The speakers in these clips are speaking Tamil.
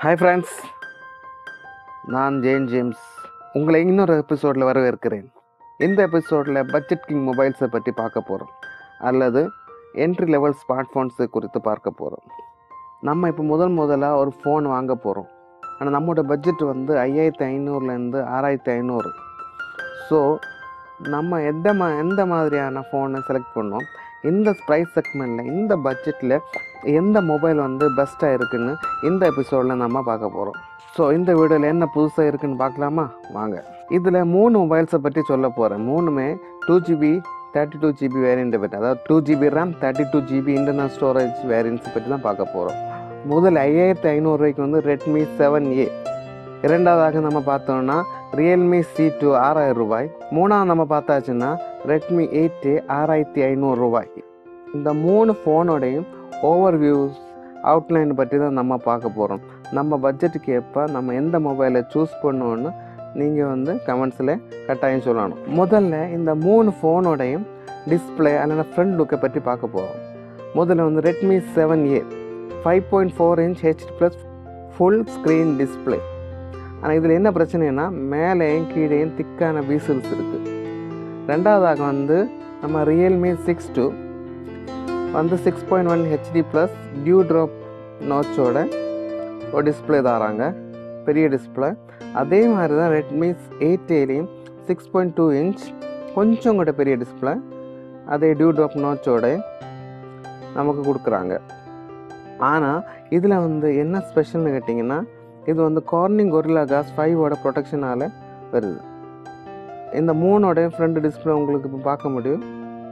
ஹாய் ஃப்ரெண்ட்ஸ் நான் ஜெயின் ஜேம்ஸ் உங்களை இன்னொரு எபிசோடில் வரவேற்கிறேன் இந்த எபிசோடில் பட்ஜெட் கிங் மொபைல்ஸை பற்றி பார்க்க போகிறோம் அல்லது என்ட்ரி லெவல் ஸ்மார்ட் ஃபோன்ஸு குறித்து பார்க்க போகிறோம் நம்ம இப்போ முதல் முதலாக ஒரு ஃபோன் வாங்க போகிறோம் ஆனால் நம்மளோட பட்ஜெட் வந்து ஐயாயிரத்தி ஐநூறுலேருந்து ஆறாயிரத்தி ஐநூறு ஸோ நம்ம எந்த மா எந்த மாதிரியான ஃபோனை செலக்ட் பண்ணோம் இந்த ப்ரைஸ் செக்மெண்ட்டில் இந்த பட்ஜெட்டில் எந்த மொபைல் வந்து பெஸ்ட்டாக இருக்குன்னு இந்த எபிசோடில் நம்ம பார்க்க போகிறோம் ஸோ இந்த வீடியோவில் என்ன புதுசாக இருக்குன்னு பார்க்கலாமா வாங்க இதில் மூணு மொபைல்ஸை பற்றி சொல்ல போகிறேன் மூணுமே two GB thirty two GB வேரியண்ட்டை பற்றி அதாவது two GB RAM thirty two GB internal storage வேரியன்ட்ஸை பற்றி தான் பார்க்க போகிறோம் முதல் ஐயாயிரத்தி ஐநூறுரூவாய்க்கு வந்து ரெட்மி செவன் ஏ இரண்டாவதாக நம்ம பார்த்தோம்னா ரியல்மி சி டூ ஆறாயிரம் ரூபாய் மூணாவது நம்ம பார்த்தாச்சுன்னா ரெட்மி எயிட் ஏ ஆறாயிரத்தி ஐநூறு ரூபாய் இந்த மூணு ஃபோனோடையும் ஓவர் வியூஸ் அவுட்லைன் பற்றி தான் நம்ம பார்க்க போகிறோம் நம்ம பட்ஜெட்டுக்கு ஏற்ப நம்ம எந்த மொபைலை சூஸ் பண்ணுவோன்னு நீங்கள் வந்து கமெண்ட்ஸில் கட்டாயம் சொல்லணும் முதல்ல இந்த மூணு ஃபோனோடையும் டிஸ்பிளே அல்லது ஃப்ரண்ட் லுக்கை பற்றி பார்க்க போகிறோம் முதல்ல வந்து Redmi seven A five point four inch HD plus full screen display ஆனால் இதில் என்ன பிரச்சனைனா மேலேயும் கீழேயும் திக்கான வீசல்ஸ் இருக்குது ரெண்டாவதாக வந்து நம்ம ரியல்மி சிக்ஸ் டூ வந்து six point one HD plus dew drop நோச்சோட ஒரு டிஸ்பிளே தராங்க பெரிய டிஸ்பிளே அதே மாதிரி தான் ரெட்மி எயிட் ஏலையும் சிக்ஸ் பாயிண்ட் டூ இன்ச் கொஞ்சம் கூட பெரிய டிஸ்பிளே அதே டியூ ட்ராப் நோச்சோட நமக்கு கொடுக்குறாங்க ஆனால் இதில் வந்து என்ன ஸ்பெஷல்னு கேட்டிங்கன்னா இது வந்து கார்னிங் கொரில்லா காஸ் ஃபைவோட ப்ரொடெக்ஷனால் வருது இந்த மூணோட ஃப்ரண்ட் டிஸ்பிளே உங்களுக்கு இப்போ பார்க்க முடியும்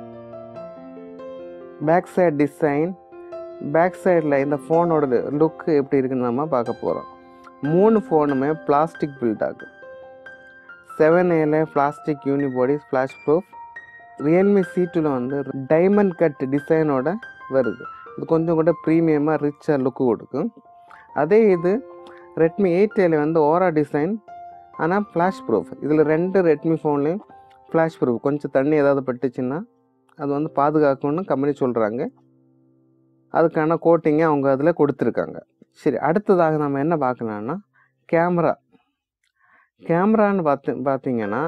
பேக் சைடு டிசைன் பேக் சைடில் இந்த ஃபோனோட லுக்கு எப்படி இருக்குன்னு நம்ம பார்க்க போகிறோம் மூணு ஃபோனுமே பிளாஸ்டிக் பில்ட் ஆகும் செவன் ஏல plastic unibody flash proof Realme C டூவில் வந்து டைமண்ட் கட் டிசைனோட வருது இது கொஞ்சம் கூட ப்ரீமியமாக ரிச்சாக லுக்கு கொடுக்கும் அதே இது ரெட்மி எயிட் ஏல வந்து ஓரா டிசைன் ஆனால் ஃப்ளாஷ் ப்ரூஃப் இதில் ரெண்டு ரெட்மி ஃபோன்லேயும் ஃப்ளாஷ் ப்ரூஃப் கொஞ்சம் தண்ணி ஏதாவது பட்டுச்சுன்னா அது வந்து பாதுகாக்கணும்னு கம்பெனி சொல்கிறாங்க அதுக்கான கோட்டிங்கை அவங்க அதில் கொடுத்துருக்காங்க சரி அடுத்ததாக நம்ம என்ன பார்க்கலான்னா கேமரா கேமரான்னு பார்த்து பார்த்தீங்கன்னா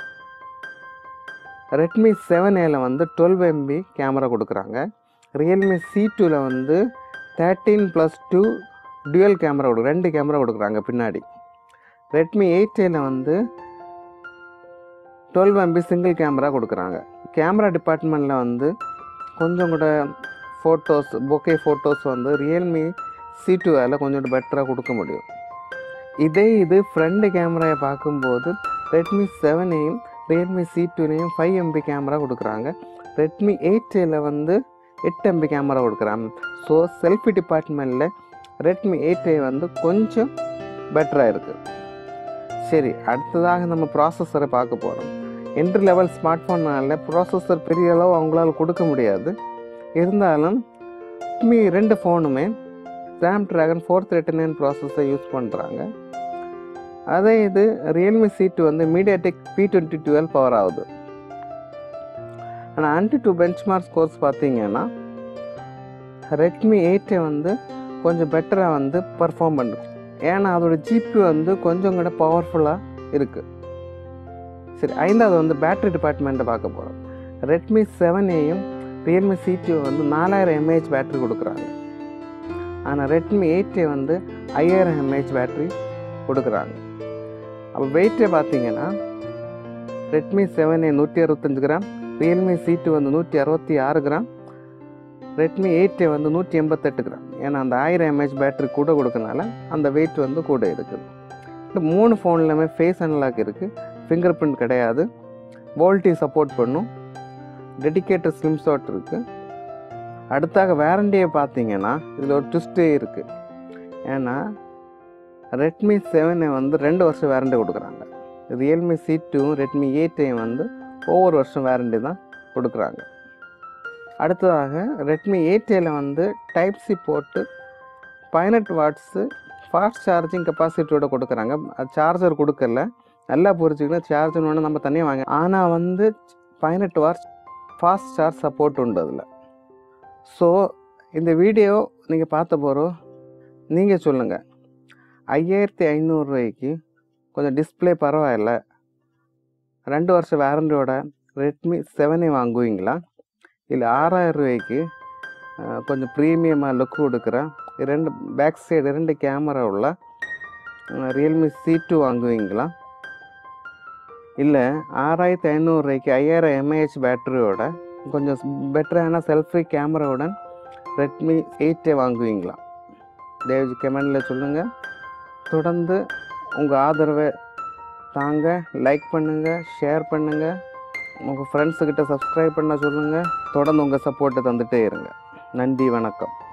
ரெட்மி செவன் ஏல வந்து டுவெல் எம்பி கேமரா கொடுக்குறாங்க ரியல்மி சி டூவில் வந்து thirteen plus two twelve camera கொடு ரெண்டு கேமரா கொடுக்குறாங்க பின்னாடி ரெட்மி எயிட் ஏல வந்து டுவெல் எம்பி சிங்கிள் கேமரா கொடுக்குறாங்க கேமரா டிபார்ட்மெண்ட்டில் வந்து கொஞ்சம் கூட ஃபோட்டோஸ் பொக்கே ஃபோட்டோஸ் வந்து ரியல்மி சி டூவில் கொஞ்சம் பெட்டராக கொடுக்க முடியும் இதே இது ஃப்ரண்ட் கேமராவை பார்க்கும்போது ரெட்மி செவனையும் ரியல்மி சி டூலையும் ஃபைவ் எம்பி கேமரா கொடுக்குறாங்க ரெட்மி எயிட் ஏல வந்து எட்டு எம்பி கேமரா கொடுக்குறாங்க ஸோ செல்ஃபி டிபார்ட்மெண்ட்டில் ரெட்மி எயிட் ஏ வந்து கொஞ்சம் பெட்டராக இருக்குது சரி அடுத்ததாக நம்ம ப்ராசஸரை பார்க்க போகிறோம் என்ட்ரி லெவல் ஸ்மார்ட் ஃபோனால் ப்ராசஸர் பெரிய அளவு அவங்களால கொடுக்க முடியாது இருந்தாலும் மீ ரெண்டு ஃபோனுமே Snapdragon four thirty nine ப்ராசஸரை யூஸ் பண்ணுறாங்க அதே இது ரியல்மி சீட்டு வந்து MediaTek P twenty twelve power ஆகுது ஆனால் ஆன்டி டூ பெஞ்ச்மார்க் ஸ்கோர்ஸ் பார்த்தீங்கன்னா ரெட்மி எயிட்டை வந்து கொஞ்சம் பெட்டராக வந்து பர்ஃபார்ம் பண்ணுது ஏன்னா அதோட ஜிபி வந்து கொஞ்சம் கூட பவர்ஃபுல்லாக இருக்குது சரி ஐந்தாவது வந்து பேட்டரி டிபார்ட்மெண்ட்டை பார்க்க போகிறோம் ரெட்மி செவன் ஏயும் ரியல்மி சி டூ வந்து நாலாயிரம் எம்ஏஹெச் பேட்டரி கொடுக்குறாங்க ஆனால் ரெட்மி எயிட் ஏ வந்து ஐயாயிரம் எம்ஏஹெச் பேட்டரி கொடுக்குறாங்க அப்போ வெயிட்டே பார்த்தீங்கன்னா ரெட்மி செவன் ஏ நூற்றி அறுபத்தஞ்சு கிராம் ரியல்மி சி டூ வந்து நூற்றி அறுபத்தி ஆறு கிராம் ரெட்மி எயிட் ஏ வந்து நூற்றி எண்பத்தெட்டு கிராம் ஏன்னா அந்த ஆயிரம் எம்ஏஹெச் பேட்டரி கூட கொடுக்கறனால அந்த வெயிட் வந்து கூட இருக்குது இந்த மூணு ஃபோன்லையுமே ஃபேஸ் அன்லாக் இருக்குது ஃபிங்கர் பிரிண்ட் கிடையாது வோல்ட்டி சப்போர்ட் பண்ணும் டெடிக்கேட்டட் ஸ்லிம் ஷாட் இருக்குது அடுத்தாக வேரண்டியை பார்த்தீங்கன்னா இதில் ஒரு ட்விஸ்டே இருக்குது ஏன்னா ரெட்மி செவனை வந்து ரெண்டு வருஷம் வேரண்டி கொடுக்குறாங்க ரியல்மி சி டூ ரெட்மி எயிட்டையும் வந்து ஒவ்வொரு வருஷம் வேரண்டி தான் கொடுக்குறாங்க அடுத்ததாக ரெட்மி எயிட்டேல வந்து டைப் சி போட்டு பதினெட்டு வாட்ஸு ஃபாஸ்ட் சார்ஜிங் கெப்பாசிட்டியோட கொடுக்குறாங்க அது சார்ஜர் கொடுக்கல நல்லா புரிஞ்சுக்கணும் சார்ஜர் ஒன்று நம்ம தனியாக வாங்க ஆனால் வந்து பதினெட்டு வாட்ஸ் ஃபாஸ்ட் சார்ஜ் சப்போர்ட் உண்டு அதில் ஸோ இந்த வீடியோ நீங்கள் பார்த்த போகிறோம் நீங்கள் சொல்லுங்கள் ஐயாயிரத்தி ஐநூறுரூவாய்க்கு கொஞ்சம் டிஸ்பிளே பரவாயில்ல ரெண்டு வருஷம் வாரண்டியோட ரெட்மி செவனே வாங்குவீங்களா இல்லை ஆறாயிரம் ரூபாய்க்கு அஹ், கொஞ்சம் ப்ரீமியமாக லுக் கொடுக்குற ரெண்டு பேக் சைடு ரெண்டு கேமரா உள்ள ரியல்மி சி டூ வாங்குவீங்களா இல்லை ஆறாயிரத்தி ஐநூறுரூவாய்க்கு ஐயாயிரம் எம்ஏஹெச் பேட்டரியோட கொஞ்சம் பெட்டரான செல்ஃபி கேமராவுடன் ரெட்மி எயிட்டே வாங்குவீங்களா தயவு கமெண்டில் சொல்லுங்கள் தொடர்ந்து உங்கள் ஆதரவை தாங்க லைக் பண்ணுங்கள் ஷேர் பண்ணுங்கள் உங்கள் ஃப்ரெண்ட்ஸுக்கிட்ட சப்ஸ்கிரைப் பண்ண சொல்லுங்கள் தொடர்ந்து உங்கள் சப்போர்ட்டை தந்துகிட்டே இருங்க நன்றி வணக்கம்